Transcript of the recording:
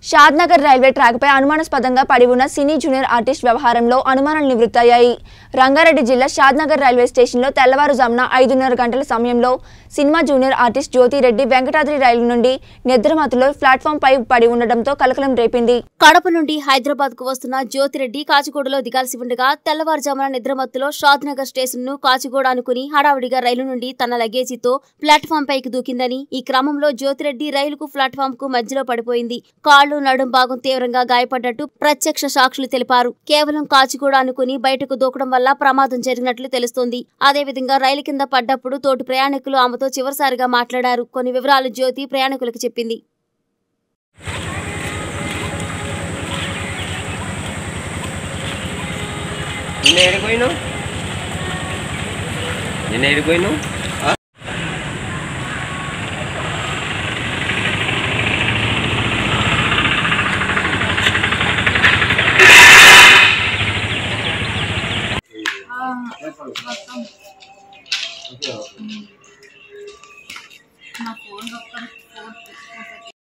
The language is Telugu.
షాద్నగర్ రైల్వే ట్రాక్పై అనుమానాస్పదంగా పడి ఉన్న సినీ జూనియర్ ఆర్టిస్ట్ వ్యవహారంలో అనుమానాలు నివృత్తయ్యాయి రంగారెడ్డి జిల్లా షాద్నగర్ రైల్వే స్టేషన్లో తెల్లవారుజామున ఐదున్నర గంటల సమయంలో cinema junior artist Jyothireddy Venkatadri రైలు నుండి నిద్రమతులో ప్లాట్ఫామ్ పై పడి ఉండడంతో కలకలం రేపింది కడప నుండి హైదరాబాద్ కు వస్తున్న జ్యోతిరెడ్డి కాచిగూడలో దిగాల్సి ఉండగా తెల్లవారుజామున నిద్రమత్తులో షాద్ నగర్ స్టేషన్ ను కాచిగూడ అనుకుని హడావుడిగా రైలు నుండి తన లగేజీతో ప్లాట్ఫామ్ పైకి దూకిందని ఈ క్రమంలో జ్యోతిరెడ్డి రైలుకు ప్లాట్ఫామ్ కు మధ్యలో పడిపోయింది కాళ్లు నడుం భాగం తీవ్రంగా గాయపడ్డట్టు ప్రత్యక్ష సాక్షులు తెలిపారు కేవలం కాచిగూడ అనుకుని బయటకు దూకడం వల్ల ప్రమాదం జరిగినట్లు తెలుస్తోంది అదేవిధంగా రైలు కింద పడ్డప్పుడు తోటి ప్రయాణికులు ఆమెతో చివరిసారిగా మాట్లాడారు కొన్ని వివరాలు జ్యోతి ప్రయాణికులకు చెప్పింది నిన్న ఎడిపోయినావు నిన్న ఎడిపోయినావు నా ఫోన్ ఒక్కడ